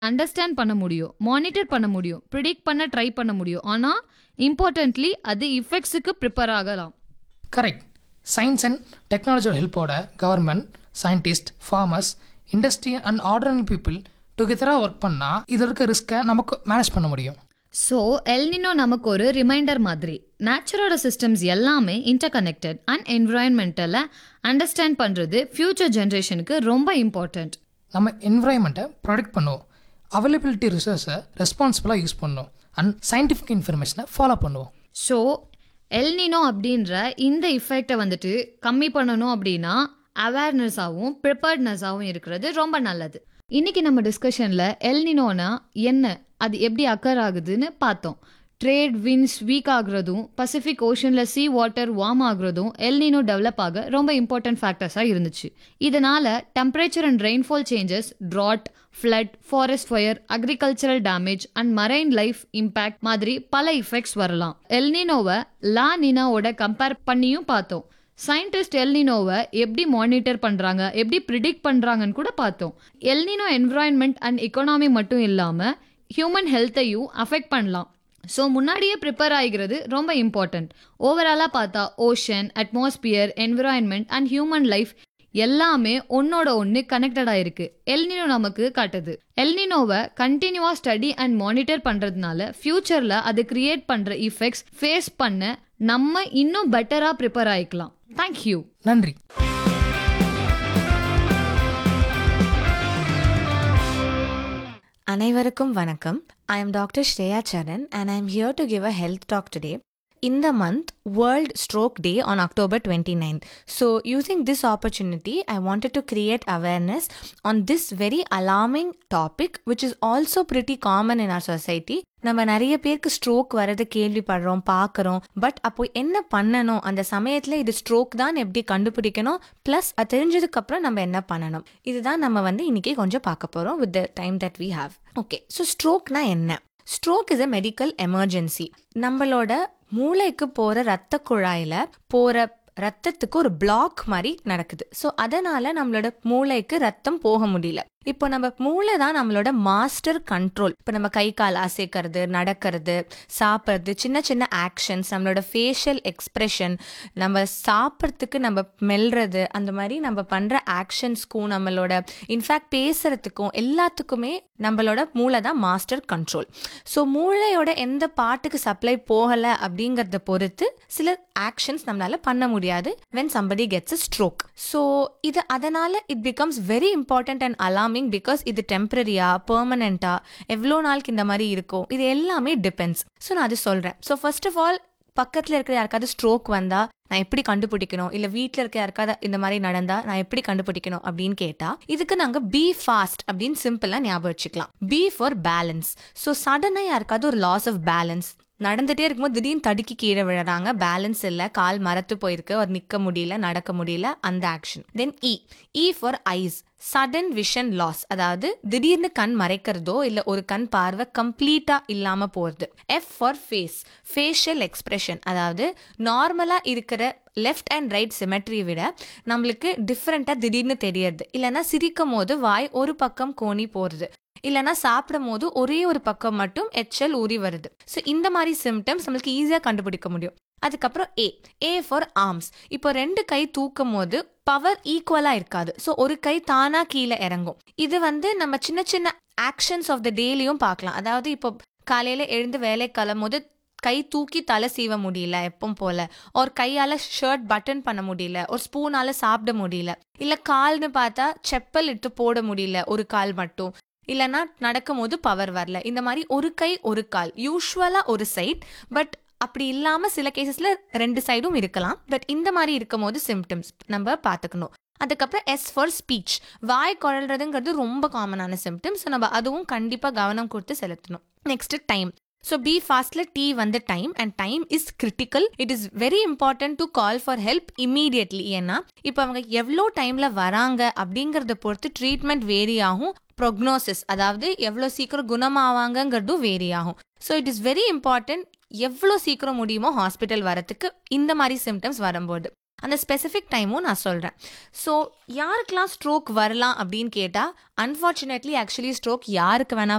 Understand பண்ண முடியும் monitor பண்ண முடியும் ப்ரிடிக்ட் பண்ண ட்ரை பண்ண முடியும் ஆனால் இம்பார்ட்டன்ட்லி அது இஃபெக்ட்ஸுக்கு ப்ரிப்பேர் ஆகலாம் கரெக்ட் சயின்ஸ் அண்ட் டெக்னாலஜியோட ஹெல்ப்போட government scientist farmers industry and ordinary people டுகெதராக ஒர்க் பண்ணால் இதில் இருக்க ரிஸ்க்கை நமக்கு மேனேஜ் பண்ண முடியும் ஸோ எல்னினோ நமக்கு ஒரு ரிமைண்டர் மாதிரி நேச்சரோட சிஸ்டம்ஸ் எல்லாமே இன்டர் கனெக்டட் அண்ட் என்விரான்மெண்டலை அண்டர்ஸ்டாண்ட் பண்ணுறது ஃப்யூச்சர் ஜென்ரேஷனுக்கு ரொம்ப இம்பார்ட்டண்ட் நம்ம என்விரான்மெண்ட்டை ப்ரொடெக்ட் பண்ணுவோம் அவைலபிலிட்டி ரிசோர்ஸை ரெஸ்பான்சிபிளாக யூஸ் பண்ணுவோம் அண்ட் சயின்டிஃபிக் இன்ஃபர்மேஷனை ஃபாலோ பண்ணுவோம் ஸோ எல்னினோ அப்படின்ற இந்த இஃபெக்டை வந்துட்டு கம்மி பண்ணணும் அப்படின்னா அவேர்னஸாகவும் ப்ரிப்பேர்ட்னஸாகவும் இருக்கிறது ரொம்ப நல்லது இன்னைக்கு நம்ம டிஸ்கஷனில் எல்னினோனா என்ன அது எப்படி அக்கர் ஆகுதுன்னு பார்த்தோம் ட்ரேட் வின்ஸ் வீக் ஆகுறதும் பசிபிக் ஓஷனில் சீ வாட்டர் வார்ம் ஆகுறதும் எல்னினோ டெவலப் ஆக ரொம்ப இம்பார்ட்டன்ட் ஃபேக்டர்ஸாக இருந்துச்சு இதனால temperature and rainfall changes drought flood forest fire agricultural damage and marine life impact மாதிரி பல இஃபெக்ட்ஸ் வரலாம் எல்னினோவை லா நினாவோட கம்பேர் பண்ணியும் பார்த்தோம் சயின்டிஸ்ட் எல்னினோவை எப்படி மானிட்டர் பண்ணுறாங்க எப்படி ப்ரிடிக்ட் பண்ணுறாங்கன்னு கூட பார்த்தோம் எல்னினோ என்விரான்மெண்ட் அண்ட் எக்கனாமி மட்டும் இல்லாமல் ஹியூமன் ஹெல்த்தையும் அஃபெக்ட் பண்ணலாம் ஸோ முன்னாடியே ப்ரிப்பேர் ஆகிக்கிறது ரொம்ப இம்பார்ட்டண்ட் ஓவராலாக பார்த்தா ocean atmosphere environment and human life எல்லாமே ஒன்னோட ஒன்று கனெக்டடாக இருக்கு எல்னினோ நமக்கு காட்டுது எல்னினோவை கண்டினியூவாக ஸ்டடி அண்ட் மானிட்டர் பண்ணுறதுனால ஃப்யூச்சரில் அது கிரியேட் பண்ணுற இஃபெக்ட்ஸ் ஃபேஸ் பண்ண நம்ம இன்னும் பெட்டராக ப்ரிப்பேர் ஆகிக்கலாம் தேங்க்யூ நன்றி அனைவருக்கும் வணக்கம் I am doctor Shreya Saran and I am here to give a health talk today In the month, World Stroke Day on October 29th. So, using this opportunity, I wanted to create awareness on this very alarming topic, which is also pretty common in our society. நம்ம நிறைய பேருக்கு stroke வரது கேள்விப்படுறோம் பார்க்குறோம் but அப்போ என்ன பண்ணணும் அந்த சமயத்தில் இது ஸ்ட்ரோக் தான் எப்படி கண்டுபிடிக்கணும் ப்ளஸ் அது தெரிஞ்சதுக்கு அப்புறம் நம்ம என்ன பண்ணணும் இதுதான் நம்ம வந்து இன்னைக்கு கொஞ்சம் பார்க்க போகிறோம் with the time that we have okay so ஸ்ட்ரோக்னா என்ன stroke is a medical emergency நம்மளோட மூளைக்கு போகிற ரத்த குழாயில் போகிற ரத்தத்துக்கு ஒரு பிளாக் மாதிரி நடக்குது ஸோ அதனால நம்மளோட மூளைக்கு ரத்தம் போக முடியல இப்போ நம்ம மூளை தான் நம்மளோட மாஸ்டர் கண்ட்ரோல் இப்போ நம்ம கை கால் அசைக்கிறது நடக்கிறது சாப்பிட்றது சின்ன சின்ன ஆக்ஷன்ஸ் நம்மளோட ஃபேஷியல் எக்ஸ்ப்ரெஷன் நம்ம சாப்பிட்றதுக்கு நம்ம மெல்றது அந்த மாதிரி நம்ம பண்ணுற ஆக்ஷன்ஸ்க்கும் நம்மளோட இன்ஃபேக்ட் பேசுறதுக்கும் எல்லாத்துக்குமே நம்மளோட மூளை தான் மாஸ்டர் கண்ட்ரோல் ஸோ மூளையோட எந்த பாட்டுக்கு சப்ளை போகலை அப்படிங்கிறத பொறுத்து சில ஆக்ஷன்ஸ் நம்மளால பண்ண முடியாது when somebody gets a stroke so இது அதனால it becomes very important and alarming because இது டெம்பரரியா பெர்மனண்டா எவ்வளோ நாளுக்கு இந்த மாதிரி இருக்கும் இது எல்லாமே டிபெண்ட்ஸ் ஸோ நான் அது சொல்கிறேன் ஸோ ஃபர்ஸ்ட் ஆஃப் ஆல் பக்கத்தில் இருக்கிற யாருக்காவது ஸ்ட்ரோக் வந்தா நான் எப்படி கண்டுபிடிக்கணும் இல்லை வீட்டில் இருக்க யாருக்காவது இந்த மாதிரி நடந்தா நான் எப்படி கண்டுபிடிக்கணும் அப்படின்னு கேட்டா இதுக்கு நாங்கள் பி ஃபாஸ்ட் அப்படின்னு சிம்பிளாக ஞாபகம் வச்சுக்கலாம் பி ஃபார் பேலன்ஸ் ஸோ சடனாக யாருக்காவது ஒரு லாஸ் ஆஃப் பேலன்ஸ் நடந்துட்டே இருக்கும்போது திடீர்னு தடுக்கி கீழே விழுறாங்க பேலன்ஸ் இல்லை கால் மரத்து போயிருக்கு ஒரு நிற்க முடியல நடக்க முடியல அந்த action then E E for eyes sudden vision loss அதாவது திடீர்னு கண் மறைக்கிறதோ இல்லை ஒரு கண் பார்வை கம்ப்ளீட்டாக இல்லாமல் போகிறது F for face facial expression அதாவது நார்மலாக இருக்கிற லெஃப்ட் அண்ட் ரைட் சிமெட்ரியை விட நம்மளுக்கு டிஃப்ரெண்ட்டாக திடீர்னு தெரியறது இல்லைன்னா சிரிக்கும் போது வாய் ஒரு பக்கம் கோணி போகிறது இல்லைனா சாப்பிடும் போது ஒரே ஒரு பக்கம் மட்டும் எச்சல் ஊறி வருது ஸோ இந்த மாதிரி சிம்டம்ஸ் நம்மளுக்கு ஈஸியாக கண்டுபிடிக்க முடியும் அதுக்கப்புறம் ஏ ஏ ஃபார் ஆர்ம்ஸ் இப்போ ரெண்டு கை தூக்கும் போது பவர் ஈக்குவலாக இருக்காது ஸோ ஒரு கை தானாக கீழே இறங்கும் இது வந்து நம்ம சின்ன சின்ன ஆக்ஷன்ஸ் ஆஃப் த டேலையும் பார்க்கலாம் அதாவது இப்போ காலையில் எழுந்து வேலை கிளம்பும் போது கை தூக்கி தலை சீவ முடியல எப்பவும் போல ஒரு கையால் ஷர்ட் பட்டன் பண்ண முடியல ஒரு ஸ்பூனால் சாப்பிட முடியல இல்லை கால்னு பார்த்தா செப்பல் எடுத்து போட முடியல ஒரு கால் மட்டும் இல்லைன்னா நடக்கும்போது பவர் வரல இந்த மாதிரி ஒரு கை ஒரு கால் யூஸ்வலாக ஒரு சைட் பட் அப்படி இல்லாமல் சில கேசஸில் ரெண்டு சைடும் இருக்கலாம் பட் இந்த மாதிரி இருக்கும் போது சிம்டம்ஸ் நம்ம பார்த்துக்கணும் அதுக்கப்புறம் எஸ் ஃபார் ஸ்பீச் வாய் குழல்றதுங்கிறது ரொம்ப காமனான சிம்டம்ஸ் நம்ம அதுவும் கண்டிப்பாக கவனம் கொடுத்து செலுத்தணும் நெக்ஸ்ட் டைம் ஸோ பி ஃபாஸ்ட்ல டி வந்து time and time is critical it is very important to call for help immediately ஏன்னா இப்போ அவங்க எவ்வளோ டைம்ல வராங்க அப்படிங்கிறத பொறுத்து ட்ரீட்மெண்ட் வேரி ஆகும் ப்ரொக்னோசிஸ் அதாவது எவ்வளோ சீக்கிரம் குணமாவாங்கங்கிறதும் வேரி ஆகும் so it is very important எவ்வளோ சீக்கிரம் முடியுமோ ஹாஸ்பிட்டல் வரத்துக்கு இந்த மாதிரி சிம்டம்ஸ் வரும்போது அந்த ஸ்பெசிஃபிக் டைமும் நான் சொல்கிறேன் ஸோ யாருக்கெல்லாம் ஸ்ட்ரோக் வரலாம் அப்படின்னு கேட்டால் அன்ஃபார்ச்சுனேட்லி ஆக்சுவலி ஸ்ட்ரோக் யாருக்கு வேணால்